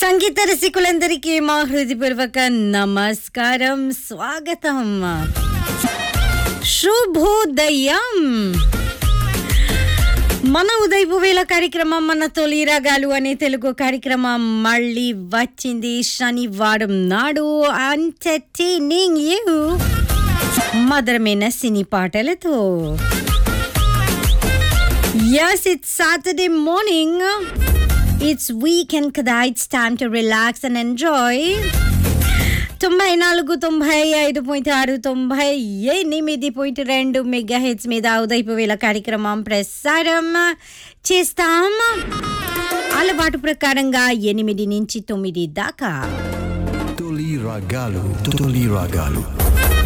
సంగీత రసికులందరికీ మా హృదయపూర్వక నమస్కారం స్వాగతం శుభోదయం మన ఉదయపు వేళ కార్యక్రమం మన తొలి రాగాలు అనే తెలుగు కార్యక్రమం మళ్ళీ వచ్చింది శనివారం నాడు ఎంటర్టైనింగ్ యూ మధురమైన సినీ పాటలతో yes it's Saturday morning it's weekend కదా it's time to relax and enjoy తొంభై నాలుగు తొంభై ఐదు పాయింట్ ఆరు తొంభై ఎనిమిది పాయింట్ రెండు మెగా హెడ్స్ మీద ఉదయపు వేళ కార్యక్రమం ప్రసారం చేస్తాం అలవాటు ప్రకారంగా ఎనిమిది నుంచి తొమ్మిది దాకా Tuli Ragalu. Tuli Ragalu.